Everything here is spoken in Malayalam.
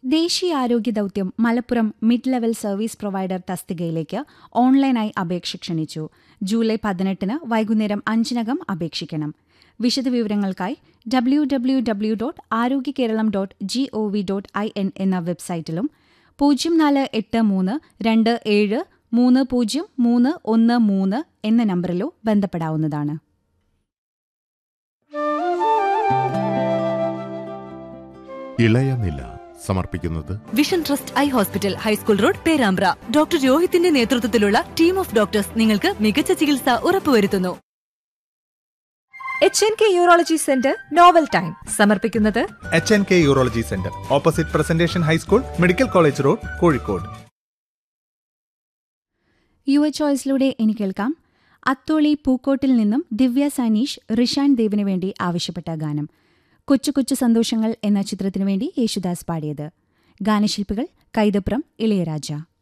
ദേശീയ ആരോഗ്യ ദൌത്യം Malappuram mid level service provider തസ്തികയിലേക്ക് ഓൺലൈനായി അപേക്ഷ ക്ഷണിച്ചു ജൂലൈ പതിനെട്ടിന് വൈകുന്നേരം അഞ്ചിനകം അപേക്ഷിക്കണം വിശദവിവരങ്ങൾക്കായി W W W dot Arogya Keralam dot G O V dot I N എന്ന വെബ്സൈറ്റിലും പൂജ്യം നാല് എട്ട് മൂന്ന് രണ്ട് ഏഴ് മൂന്ന് പൂജ്യം മൂന്ന് ഒന്ന് മൂന്ന് എന്ന നമ്പറിലോ ബന്ധപ്പെടാവുന്നതാണ് ഇളയനില സമർപ്പിക്കുന്നത് vision trust eye hospital high school road Perambra doctor രോഹിത്തിന്റെ നേതൃത്വത്തിലുള്ള ടീം ഓഫ് ഡോക്ടേഴ്സ് നിങ്ങൾക്ക് മികച്ച ചികിത്സ ഉറപ്പുവരുത്തുന്നു H N K urology centre novel time സമർപ്പിക്കുന്നത് H N K urology centre opposite presentation high school medical college road Kozhikode യുവ ചോയ്സിലൂടെ ഇനി കേൾക്കാം അത്തോളി പൂക്കോട്ടിൽ നിന്നും ദിവ്യ സനീഷ് റിഷാൻ ദേവിന് വേണ്ടി ആവശ്യപ്പെട്ട ഗാനം കൊച്ചു കൊച്ചു സന്തോഷങ്ങൾ എന്ന ചിത്രത്തിനു വേണ്ടി യേശുദാസ് പാടിയത് ഗാനശില്പികൾ കൈതപ്രം ഇളയരാജ